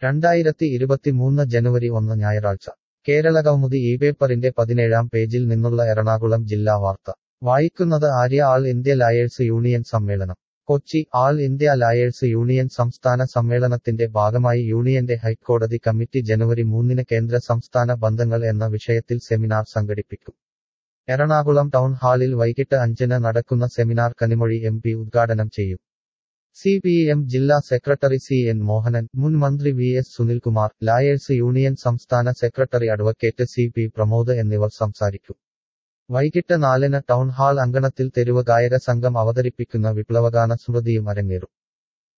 രണ്ടായിരത്തി ഇരുപത്തിമൂന്ന് ജനുവരി ഒന്ന് ഞായറാഴ്ച കേരള കൗമുദി ഈ പേപ്പറിന്റെ പതിനേഴാം പേജിൽ നിന്നുള്ള എറണാകുളം ജില്ലാ വാർത്ത വായിക്കുന്നത് Arya all India lawyers union സമ്മേളനം Kochi all India lawyers union സംസ്ഥാന സമ്മേളനത്തിന്റെ ഭാഗമായി യൂണിയന്റെ ഹൈക്കോടതി കമ്മിറ്റി ജനുവരി മൂന്നിന് കേന്ദ്ര സംസ്ഥാന ബന്ധങ്ങൾ എന്ന വിഷയത്തിൽ സെമിനാർ സംഘടിപ്പിക്കും എറണാകുളം ടൗൺ ഹാളിൽ വൈകിട്ട് അഞ്ചിന് നടക്കുന്ന സെമിനാർ കനിമൊഴി എം പി ഉദ്ഘാടനം ചെയ്യും സി പി എം ജില്ലാ സെക്രട്ടറി സി എൻ മോഹനൻ മുൻ മന്ത്രി V S Sunilkumar lawyers union സംസ്ഥാന secretary advocate C P Pramod എന്നിവർ സംസാരിക്കും വൈകിട്ട് നാലിന് ടൗൺ ഹാൾ അങ്കണത്തിൽ തെരുവ് ഗായക സംഘം അവതരിപ്പിക്കുന്ന വിപ്ലവഗാന സ്മൃതിയും അരങ്ങേറും